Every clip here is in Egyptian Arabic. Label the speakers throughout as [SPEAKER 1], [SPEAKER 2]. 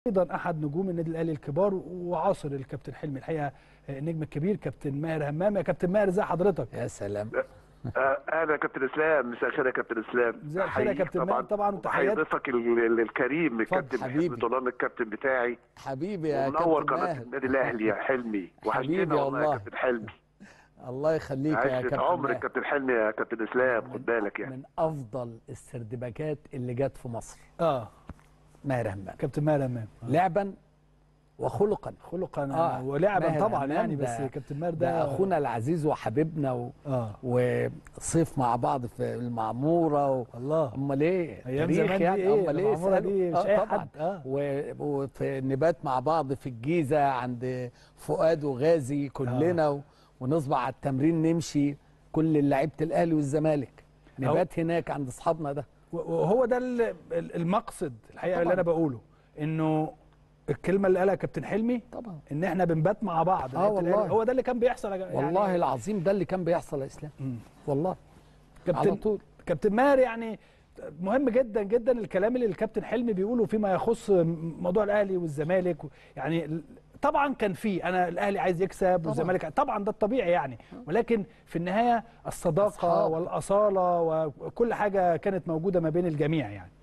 [SPEAKER 1] ايضا احد نجوم النادي الاهلي الكبار وعاصر الكابتن حلمي الحقيقه النجم الكبير كابتن ماهر همام يا كابتن ماهر ازي حضرتك
[SPEAKER 2] يا سلام
[SPEAKER 3] آه، اهلا يا كابتن اسلام مساء الخير يا كابتن اسلام
[SPEAKER 1] مساء الخير يا
[SPEAKER 3] أحييك
[SPEAKER 1] كابتن ماهر طبعا
[SPEAKER 3] وتحيي
[SPEAKER 1] وتحيات
[SPEAKER 3] ضيفك ال- ال- الكريم الكابتن
[SPEAKER 2] حبيبي.
[SPEAKER 3] حلمي طولان الكابتن بتاعي
[SPEAKER 2] حبيبي يا
[SPEAKER 3] ومنور
[SPEAKER 2] كابتن
[SPEAKER 3] قناه
[SPEAKER 2] ماهر
[SPEAKER 3] النادي الاهلي يا حلمي وحشتنا والله يا
[SPEAKER 2] والله.
[SPEAKER 3] كابتن حلمي
[SPEAKER 2] الله يخليك يا
[SPEAKER 3] عشت
[SPEAKER 2] كابتن
[SPEAKER 3] عمرك
[SPEAKER 2] ماهر
[SPEAKER 3] كابتن حلمي يا كابتن اسلام خد بالك يعني
[SPEAKER 2] من افضل السردباكات اللي جت في مصر
[SPEAKER 1] اه
[SPEAKER 2] ماهر همام
[SPEAKER 1] كابتن ماهر همام آه.
[SPEAKER 2] لعبا وخلقا
[SPEAKER 1] خلقا
[SPEAKER 2] آه،
[SPEAKER 1] ولعبا
[SPEAKER 2] ماهر
[SPEAKER 1] طبعا
[SPEAKER 2] همام
[SPEAKER 1] يعني
[SPEAKER 2] ده-
[SPEAKER 1] بس كابتن ماهر
[SPEAKER 2] ده
[SPEAKER 1] ده
[SPEAKER 2] اخونا العزيز وحبيبنا و...
[SPEAKER 1] اه
[SPEAKER 2] وصيف مع بعض في المعموره و...
[SPEAKER 1] الله
[SPEAKER 2] امال ايه
[SPEAKER 1] ايام
[SPEAKER 2] تاريخ
[SPEAKER 1] زمان دي
[SPEAKER 2] يعني
[SPEAKER 1] ايه
[SPEAKER 2] امال ايه
[SPEAKER 1] المعمورة
[SPEAKER 2] اسألوا.
[SPEAKER 1] دي مش
[SPEAKER 2] آه
[SPEAKER 1] اي
[SPEAKER 2] طبعا
[SPEAKER 1] حد اه
[SPEAKER 2] و... وفي نبات مع بعض في الجيزه عند فؤاد وغازي كلنا و... ونصبح على التمرين نمشي كل لعيبه الاهلي والزمالك نبات هناك عند اصحابنا ده
[SPEAKER 1] وهو ده ال- ال- المقصد الحقيقه
[SPEAKER 2] طبعاً.
[SPEAKER 1] اللي انا بقوله انه الكلمه اللي قالها كابتن حلمي
[SPEAKER 2] طبعا
[SPEAKER 1] ان احنا بنبات مع بعض
[SPEAKER 2] آه
[SPEAKER 1] لعيبة
[SPEAKER 2] والله.
[SPEAKER 1] الأهلي. هو ده اللي كان بيحصل يا جماعة.
[SPEAKER 2] والله
[SPEAKER 1] يعني
[SPEAKER 2] العظيم ده اللي كان بيحصل يا اسلام
[SPEAKER 1] مم.
[SPEAKER 2] والله على
[SPEAKER 1] كابتن
[SPEAKER 2] طول
[SPEAKER 1] كابتن ماهر يعني مهم جدا جدا الكلام اللي الكابتن حلمي بيقوله فيما يخص موضوع الاهلي والزمالك و- يعني طبعا كان في انا الاهلي عايز يكسب والزمالك طبعا ده الطبيعي يعني ولكن في النهايه الصداقه
[SPEAKER 2] أصحاب.
[SPEAKER 1] والاصاله وكل حاجه كانت موجوده ما بين الجميع يعني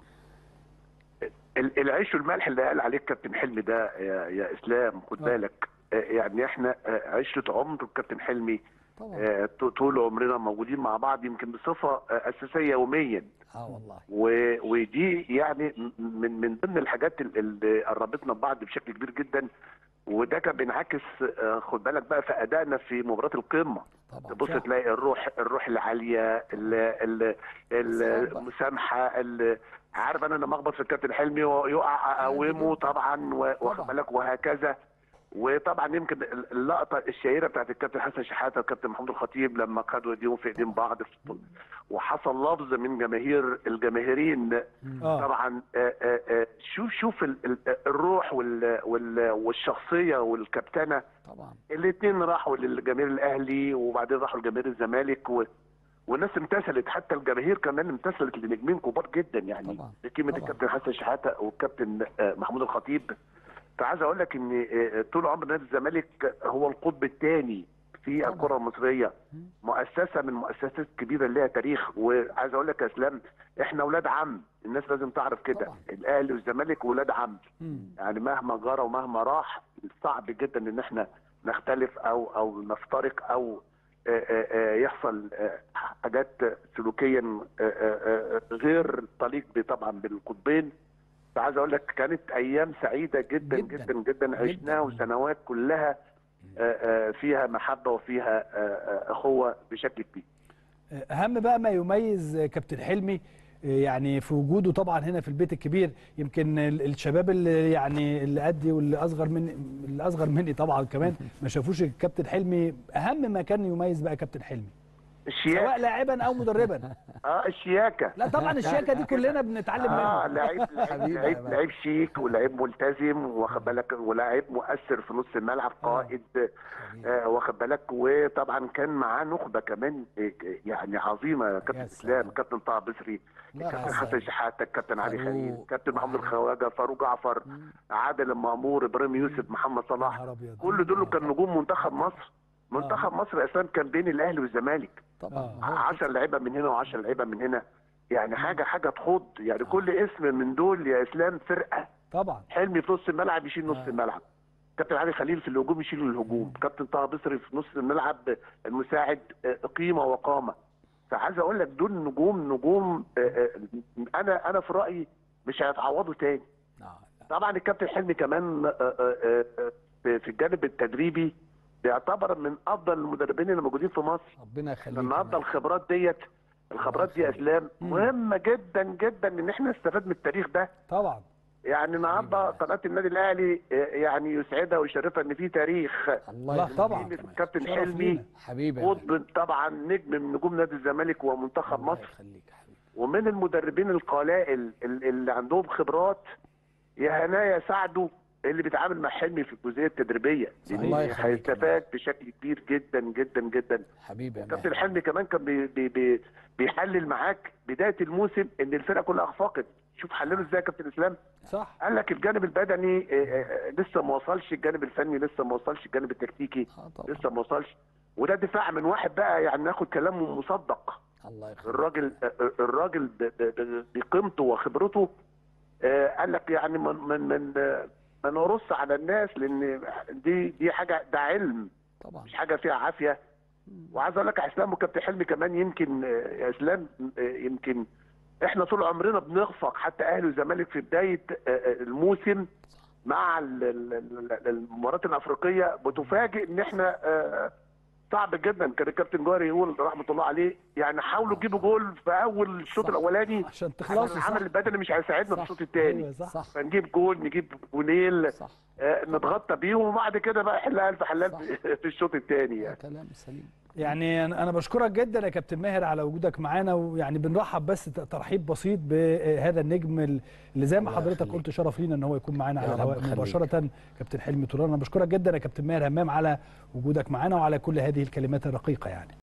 [SPEAKER 3] ال- العيش والملح اللي قال عليه الكابتن حلمي ده يا, يا اسلام خد
[SPEAKER 1] آه.
[SPEAKER 3] بالك آه، يعني احنا آه، عشره عمر الكابتن حلمي
[SPEAKER 2] طبعا
[SPEAKER 3] آه، ط- طول عمرنا موجودين مع بعض يمكن بصفه آه، اساسيه يوميا
[SPEAKER 2] اه والله
[SPEAKER 3] و- ودي يعني من من ضمن الحاجات ال- اللي قربتنا ببعض بشكل كبير جدا وده كان بينعكس آه، خد بالك بقى في ادائنا في مباراه القمه
[SPEAKER 2] طبعا
[SPEAKER 3] تبص
[SPEAKER 1] صح.
[SPEAKER 3] تلاقي الروح الروح العاليه ال- ال- ال-
[SPEAKER 2] صعبة.
[SPEAKER 3] المسامحه ال- عارف انا لما اخبط في الكابتن حلمي ويقع اقومه طبعا و- واخد
[SPEAKER 2] طبعا.
[SPEAKER 3] بالك وهكذا وطبعا يمكن اللقطه الشهيره بتاعت الكابتن حسن شحاته والكابتن محمود الخطيب لما خدوا ايديهم في ايدين بعض في- وحصل لفظ من جماهير الجماهيرين
[SPEAKER 1] اه
[SPEAKER 3] طبعا آه، آه، آه، شوف شوف ال- ال- الروح وال- وال- والشخصيه والكابتنه
[SPEAKER 2] طبعا
[SPEAKER 3] الاثنين راحوا للجماهير الاهلي وبعدين راحوا لجماهير الزمالك و... والناس امتثلت حتى الجماهير كمان امتثلت لنجمين كبار جدا يعني
[SPEAKER 2] طبعا.
[SPEAKER 3] بقيمه
[SPEAKER 2] طبعا.
[SPEAKER 3] الكابتن حسن شحاته والكابتن آه، محمود الخطيب فعايز اقول لك ان آه، طول عمر نادي الزمالك هو القطب الثاني في
[SPEAKER 2] طبعا.
[SPEAKER 3] الكره المصريه مؤسسه من المؤسسات الكبيره اللي لها تاريخ وعايز اقول لك يا اسلام احنا اولاد عم الناس لازم تعرف كده
[SPEAKER 2] طبعا.
[SPEAKER 3] الاهلي والزمالك ولاد عم
[SPEAKER 2] مم.
[SPEAKER 3] يعني مهما جرى ومهما راح صعب جدا ان احنا نختلف او او نفترق او آه، آه، آه، يحصل آه، حاجات سلوكيا آه، آه، آه، غير طليق ب- طبعا بالقطبين فعايز اقول لك كانت ايام سعيده جدا
[SPEAKER 2] جداً.
[SPEAKER 3] جدا جدا, عشناها وسنوات كلها آه، آه، فيها محبه وفيها آه، آه، اخوه بشكل كبير
[SPEAKER 1] اهم بقى ما يميز كابتن حلمي يعني في وجوده طبعا هنا في البيت الكبير يمكن ال- الشباب اللي يعني اللي قدي واللي اصغر مني اللي اصغر مني طبعا كمان ما شافوش الكابتن حلمي اهم ما كان يميز بقى كابتن حلمي
[SPEAKER 3] الشياكه
[SPEAKER 1] سواء لاعبا او مدربا
[SPEAKER 3] اه الشياكه
[SPEAKER 1] لا طبعا الشياكه دي كلنا بنتعلم
[SPEAKER 3] اه
[SPEAKER 1] منها
[SPEAKER 3] لعيب لعيب
[SPEAKER 2] حبيبي يا
[SPEAKER 3] لعيب,
[SPEAKER 2] بابا.
[SPEAKER 3] لعيب شيك ولعيب ملتزم واخد بالك ولاعيب مؤثر في نص الملعب قائد آه واخد بالك وطبعا كان معاه نخبه كمان آه، يعني عظيمه كابتن
[SPEAKER 2] يا
[SPEAKER 3] اسلام
[SPEAKER 2] سلام.
[SPEAKER 3] كابتن طه بصري
[SPEAKER 2] لا
[SPEAKER 3] كابتن
[SPEAKER 2] حسن.
[SPEAKER 3] حسن شحاته كابتن علي
[SPEAKER 2] فاروق.
[SPEAKER 3] خليل كابتن محمد الخواجه فاروق جعفر عادل المامور ابراهيم يوسف محمد صلاح
[SPEAKER 1] نهار أبيض.
[SPEAKER 3] كل دول كان نجوم منتخب مصر منتخب مصر اساسا كان بين الاهلي والزمالك
[SPEAKER 2] طبعا
[SPEAKER 1] آه.
[SPEAKER 2] هو
[SPEAKER 3] 10 لعيبه من هنا و10 لعيبه من هنا يعني حاجه حاجه تخض يعني كل اسم من دول يا اسلام فرقه
[SPEAKER 1] طبعا
[SPEAKER 3] حلمي في نص الملعب يشيل نص
[SPEAKER 1] آه.
[SPEAKER 3] الملعب كابتن علي خليل في الهجوم يشيل الهجوم كابتن طه بصري في نص الملعب المساعد آه، قيمه وقامه فعايز اقول لك دول نجوم نجوم آه، آه، انا انا في رايي مش هيتعوضوا تاني
[SPEAKER 2] لا، لا.
[SPEAKER 3] طبعا الكابتن حلمي كمان آه، آه، آه، في في الجانب التدريبي بيعتبر من افضل المدربين اللي موجودين في مصر
[SPEAKER 2] ربنا يخليك
[SPEAKER 3] النهارده
[SPEAKER 2] يا
[SPEAKER 3] الخبرات ديت الخبرات دي يا اسلام مهمه جدا جدا ان احنا نستفاد من التاريخ ده
[SPEAKER 1] طبعا
[SPEAKER 3] يعني النهارده قناه النادي الاهلي آه، يعني يسعدها ويشرفها ان في تاريخ
[SPEAKER 2] الله
[SPEAKER 1] لا
[SPEAKER 2] يخليك
[SPEAKER 1] طبعا
[SPEAKER 2] كمان.
[SPEAKER 3] كابتن
[SPEAKER 1] شرف
[SPEAKER 3] حلمي
[SPEAKER 1] لينا.
[SPEAKER 2] حبيبي يا
[SPEAKER 3] قطب طبعا نجم من نجوم نادي الزمالك ومنتخب
[SPEAKER 2] الله
[SPEAKER 3] مصر
[SPEAKER 2] يخليك يا حبيبي
[SPEAKER 3] ومن المدربين القلائل ال- اللي عندهم خبرات يا هنايا ساعده اللي بيتعامل مع حلمي في الجزئيه التدريبيه
[SPEAKER 2] صحيح. الله
[SPEAKER 3] لان
[SPEAKER 2] يخليك.
[SPEAKER 3] هيستفاد بشكل كبير جدا جدا جدا
[SPEAKER 2] حبيبي يا
[SPEAKER 3] كابتن
[SPEAKER 2] ماهر.
[SPEAKER 3] حلمي كمان كان بي بي بي بيحلل معاك بدايه الموسم ان الفرقه كلها اخفقت شوف حلله ازاي يا كابتن اسلام
[SPEAKER 1] صح
[SPEAKER 3] قال لك الجانب البدني آه، آه، لسه ما وصلش الجانب الفني لسه ما وصلش الجانب التكتيكي
[SPEAKER 2] اه طبعا
[SPEAKER 3] لسه ما وصلش وده دفاع من واحد بقى يعني ناخد كلامه مصدق
[SPEAKER 2] الله يخليك
[SPEAKER 3] الراجل الراجل ب- ب- ب- بقيمته وخبرته آه، قال لك يعني من من من آه، ما نرص على الناس لان دي دي حاجه ده علم
[SPEAKER 2] طبعا
[SPEAKER 3] مش حاجه فيها عافيه وعايز اقول لك يا اسلام وكابتن حلمي كمان يمكن آه، يا اسلام آه، يمكن احنا طول عمرنا بنخفق حتى اهلي والزمالك في بدايه آه، آه، الموسم مع ال- ال- ال- المباريات الافريقيه بتفاجئ ان احنا آه، صعب جدا كان الكابتن جوهري يقول رحمه الله عليه يعني حاولوا تجيبوا جول في اول الشوط
[SPEAKER 2] صح.
[SPEAKER 3] الاولاني
[SPEAKER 1] عشان
[SPEAKER 3] عشان
[SPEAKER 1] تخلصوا
[SPEAKER 3] العمل البدني مش هيساعدنا في
[SPEAKER 2] صح.
[SPEAKER 3] الشوط الثاني
[SPEAKER 1] ايوه صح
[SPEAKER 2] صح
[SPEAKER 3] فنجيب جول نجيب جونيل
[SPEAKER 2] صح
[SPEAKER 3] آه، نتغطى بيهم وبعد كده بقى حلها الف حلال
[SPEAKER 2] صح.
[SPEAKER 3] في الشوط الثاني
[SPEAKER 2] ده
[SPEAKER 3] يعني
[SPEAKER 2] كلام سليم
[SPEAKER 1] يعني انا أنا بشكرك جدا يا كابتن ماهر على وجودك معانا ويعني بنرحب بس ت- ترحيب بسيط بهذا النجم ال- اللي زي ما
[SPEAKER 2] الله
[SPEAKER 1] حضرتك
[SPEAKER 2] يخليك.
[SPEAKER 1] قلت شرف لينا ان هو يكون معانا
[SPEAKER 2] يا
[SPEAKER 1] على
[SPEAKER 2] رب
[SPEAKER 1] الهواء
[SPEAKER 2] يخليك.
[SPEAKER 1] مباشره كابتن حلمي طولان انا بشكرك جدا يا كابتن ماهر همام على وجودك معانا وعلى كل هذه الكلمات الرقيقه يعني